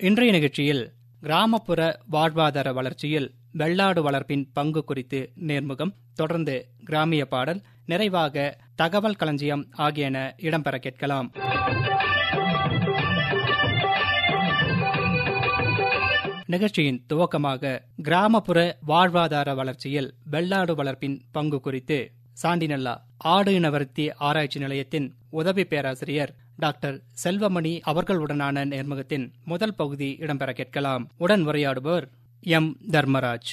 இன்றைய நிகழ்ச்சியில் கிராமப்புற வாழ்வாதார வளர்ச்சியில் வெள்ளாடு வளர்ப்பின் பங்கு குறித்து நேர்முகம் தொடர்ந்து கிராமிய பாடல் நிறைவாக தகவல் களஞ்சியம் ஆகியன இடம்பெற கேட்கலாம் நிகழ்ச்சியின் துவக்கமாக கிராமப்புற வாழ்வாதார வளர்ச்சியில் வெள்ளாடு வளர்ப்பின் பங்கு குறித்து சாண்டிநல்லா ஆடு இனவருத்தி ஆராய்ச்சி நிலையத்தின் உதவி பேராசிரியர் டாக்டர் செல்வமணி அவர்களுடனான நேர்முகத்தின் முதல் பகுதி இடம்பெற கேட்கலாம் உடன் உரையாடுபவர் எம் தர்மராஜ்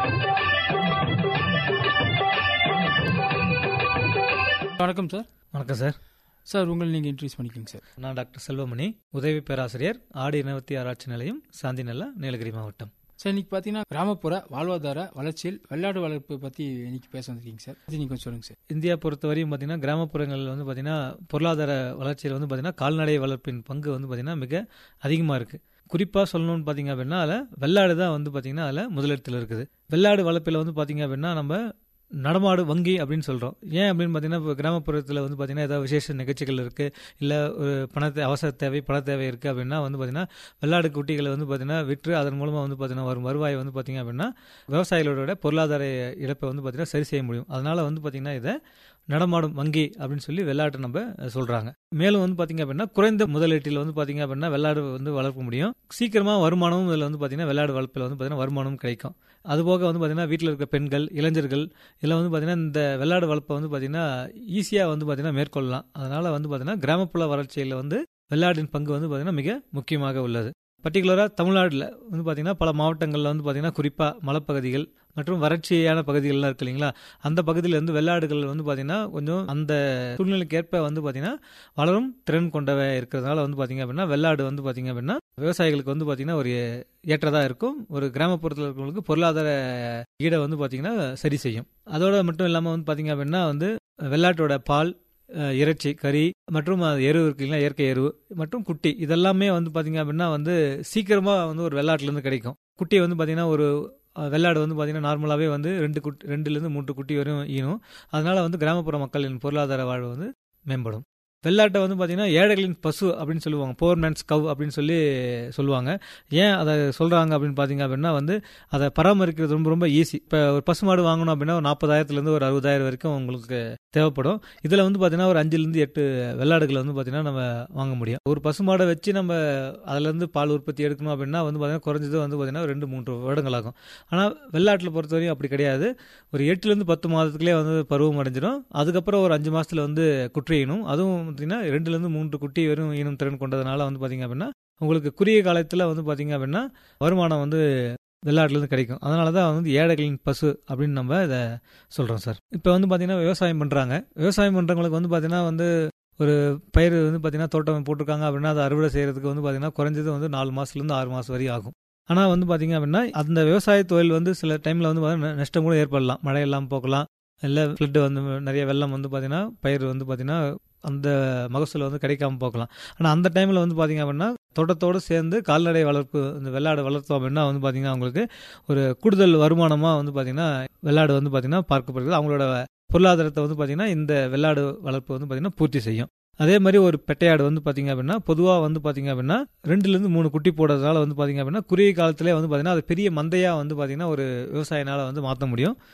வணக்கம் சார் வணக்கம் சார் சார் உங்களை நீங்கள் இன்ட்ரடியூஸ் பண்ணிக்கோங்க சார் நான் டாக்டர் செல்வமணி உதவி பேராசிரியர் ஆடு இனவர்த்தி ஆராய்ச்சி நிலையம் சாந்திநல்லா நீலகிரி மாவட்டம் சார் இன்னைக்கு பார்த்தீங்கன்னா கிராமப்புற வாழ்வாதார வளர்ச்சியில் வெள்ளாடு வளர்ப்பு பற்றி இன்னைக்கு பேச வந்திருக்கீங்க சார் அது நீங்கள் கொஞ்சம் சொல்லுங்க சார் இந்தியா பொறுத்தவரையும் பார்த்தீங்கன்னா கிராமப்புறங்களில் வந்து பார்த்தீங்கன்னா பொருளாதார வளர்ச்சியில் வந்து பார்த்தீங்கன்னா கால்நடை வளர்ப்பின் பங்கு வந்து பார்த்தீங்கன்னா மிக அதிகமாக இருக்குது குறிப்பாக சொல்லணும்னு பார்த்தீங்க அப்படின்னா அதில் வெள்ளாடு தான் வந்து பார்த்தீங்கன்னா அதில் முதலிடத்தில் இருக்குது வெள்ளாடு வளர்ப்பில் வந்து பார்த்தீங்க அப்படின்னா நம்ம நடமாடு வங்கி அப்படின்னு சொல்கிறோம் ஏன் அப்படின்னு பார்த்தீங்கன்னா இப்போ கிராமப்புறத்தில் வந்து பார்த்தீங்கன்னா ஏதாவது விசேஷ நிகழ்ச்சிகள் இருக்குது இல்லை ஒரு பணத்தை அவசர தேவை பண தேவை இருக்குது அப்படின்னா வந்து பார்த்தீங்கன்னா வெள்ளாடு குட்டிகளை வந்து பார்த்தீங்கன்னா விற்று அதன் மூலமாக வந்து பார்த்தீங்கன்னா வரும் வருவாய் வந்து பார்த்தீங்க அப்படின்னா விவசாயிகளோட பொருளாதார இழப்பை வந்து பார்த்தீங்கன்னா சரி செய்ய முடியும் அதனால் வந்து பார்த்தீங்கன்னா இதை நடமாடும் வங்கி அப்படின்னு சொல்லி வெள்ளாட்டை நம்ம சொல்கிறாங்க மேலும் வந்து பார்த்தீங்க அப்படின்னா குறைந்த முதலீட்டில் வந்து பார்த்தீங்க அப்படின்னா வெள்ளாடு வந்து வளர்க்க முடியும் சீக்கிரமாக வருமானமும் இதில் வந்து பார்த்தீங்கன்னா வெள்ளாடு வளர்ப்பில் வந்து பார்த்தீங்கன்னா வருமானமும் கிடைக்கும் அதுபோக வந்து பார்த்தீங்கன்னா வீட்டில் இருக்க பெண்கள் இளைஞர்கள் இதில் வந்து பார்த்தீங்கன்னா இந்த வெள்ளாடு வளர்ப்பை வந்து பார்த்தீங்கன்னா ஈஸியாக வந்து பார்த்தீங்கன்னா மேற்கொள்ளலாம் அதனால் வந்து பார்த்தீங்கன்னா கிராமப்புற வளர்ச்சியில் வந்து வெள்ளாடின் பங்கு வந்து பார்த்தீங்கன்னா மிக முக்கியமாக உள்ளது பர்டிகுலராக தமிழ்நாட்டில் வந்து பார்த்திங்கன்னா பல மாவட்டங்களில் வந்து பார்த்திங்கன்னா குறிப்பாக மலைப்பகுதிகள் மற்றும் வறட்சியான பகுதிகள்லாம் இருக்கு இல்லைங்களா அந்த பகுதியில் வந்து வெள்ளாடுகள் வந்து பார்த்திங்கன்னா கொஞ்சம் அந்த சூழ்நிலைக்கு ஏற்ப வந்து பார்த்திங்கன்னா வளரும் திறன் கொண்டவை இருக்கிறதுனால வந்து பார்த்திங்க அப்படின்னா வெள்ளாடு வந்து பார்த்திங்க அப்படின்னா விவசாயிகளுக்கு வந்து பார்த்திங்கன்னா ஒரு ஏற்றதாக இருக்கும் ஒரு கிராமப்புறத்தில் இருக்கிறவங்களுக்கு பொருளாதார ஈடை வந்து பார்த்திங்கன்னா சரி செய்யும் அதோட மட்டும் இல்லாமல் வந்து பார்த்திங்க அப்படின்னா வந்து வெள்ளாட்டோட பால் இறைச்சி கறி மற்றும் எரு இருக்கு இல்லைங்களா இயற்கை எரு மற்றும் குட்டி இதெல்லாமே வந்து பார்த்தீங்க அப்படின்னா வந்து சீக்கிரமாக வந்து ஒரு வெள்ளாட்டுலேருந்து கிடைக்கும் குட்டி வந்து பார்த்தீங்கன்னா ஒரு வெள்ளாடு வந்து பார்த்தீங்கன்னா நார்மலாகவே வந்து ரெண்டு குட்டி ரெண்டுலேருந்து மூன்று குட்டி வரையும் ஈனும் அதனால் வந்து கிராமப்புற மக்களின் பொருளாதார வாழ்வு வந்து மேம்படும் வெள்ளாட்டை வந்து பார்த்தீங்கன்னா ஏழைகளின் பசு அப்படின்னு சொல்லுவாங்க போர் மேன்ஸ் கவ் அப்படின்னு சொல்லி சொல்லுவாங்க ஏன் அதை சொல்கிறாங்க அப்படின்னு பார்த்தீங்க அப்படின்னா வந்து அதை பராமரிக்கிறது ரொம்ப ரொம்ப ஈஸி இப்போ ஒரு பசு மாடு வாங்கணும் அப்படின்னா ஒரு நாற்பதாயிரத்துலேருந்து ஒரு அறுபதாயிரம் வரைக்கும் உங்களுக்கு தேவைப்படும் இதில் வந்து பார்த்தீங்கன்னா ஒரு அஞ்சுலேருந்து எட்டு வெள்ளாடுகளை வந்து பார்த்தீங்கன்னா நம்ம வாங்க முடியும் ஒரு பசு மாடை வச்சு நம்ம அதுலேருந்து பால் உற்பத்தி எடுக்கணும் அப்படின்னா வந்து பார்த்தீங்கன்னா குறைஞ்சது வந்து பார்த்தீங்கன்னா ரெண்டு மூன்று வருடங்கள் ஆகும் ஆனால் வெள்ளாட்டில் பொறுத்தவரையும் அப்படி கிடையாது ஒரு எட்டுலேருந்து பத்து மாதத்துக்குள்ளே வந்து பருவம் அடைஞ்சிடும் அதுக்கப்புறம் ஒரு அஞ்சு மாதத்தில் வந்து குற்றியினும் அதுவும் பார்த்தீங்கன்னா ரெண்டுலேருந்து மூன்று குட்டி வரும் ஈனும் திறன் கொண்டதுனால வந்து பார்த்தீங்க அப்படின்னா உங்களுக்கு குறுகிய காலத்தில் வந்து பார்த்தீங்க அப்படின்னா வருமானம் வந்து வெள்ளாட்டுலேருந்து கிடைக்கும் அதனால தான் வந்து ஏழைகளின் பசு அப்படின்னு நம்ம இதை சொல்கிறோம் சார் இப்போ வந்து பார்த்தீங்கன்னா விவசாயம் பண்ணுறாங்க விவசாயம் பண்ணுறவங்களுக்கு வந்து பார்த்தீங்கன்னா வந்து ஒரு பயிர் வந்து பார்த்தீங்கன்னா தோட்டம் போட்டிருக்காங்க அப்படின்னா அதை அறுவடை செய்கிறதுக்கு வந்து பார்த்தீங்கன்னா குறைஞ்சது வந்து நாலு மாதத்துலேருந்து ஆறு மாதம் வரையும் ஆகும் ஆனால் வந்து பார்த்தீங்க அப்படின்னா அந்த விவசாய தொழில் வந்து சில டைமில் வந்து பார்த்தீங்கன்னா நஷ்டம் கூட ஏற்படலாம் மழை எல்லாம் போகலாம் இல்லை ஃப்ளட்டு வந்து நிறைய வெள்ளம் வந்து பார்த்தீங்கன்னா பயிர் வந்து பார்த்தீங்கன்னா அந்த மகசூல் வந்து கிடைக்காம போகலாம் ஆனால் அந்த டைமில் வந்து பார்த்திங்க அப்படின்னா தோட்டத்தோடு சேர்ந்து கால்நடை வளர்ப்பு இந்த வெள்ளாடு வளர்த்தோம் அப்படின்னா வந்து பார்த்திங்கன்னா அவங்களுக்கு ஒரு கூடுதல் வருமானமாக வந்து பார்த்திங்கன்னா வெள்ளாடு வந்து பார்த்திங்கன்னா பார்க்கப்படுகிறது அவங்களோட பொருளாதாரத்தை வந்து பார்த்திங்கன்னா இந்த வெள்ளாடு வளர்ப்பு வந்து பார்த்திங்கன்னா பூர்த்தி செய்யும் அதே மாதிரி ஒரு பெட்டையாடு வந்து பார்த்திங்க அப்படின்னா பொதுவாக வந்து பார்த்திங்க அப்படின்னா ரெண்டுலேருந்து மூணு குட்டி போடுறதுனால வந்து பார்த்திங்க அப்படின்னா குறுகிய காலத்திலே வந்து பார்த்திங்கன்னா அது பெரிய மந்தையாக வந்து பார்த்திங்கன்னா ஒரு விவசாயினால் வந்து மாற்ற முடியும்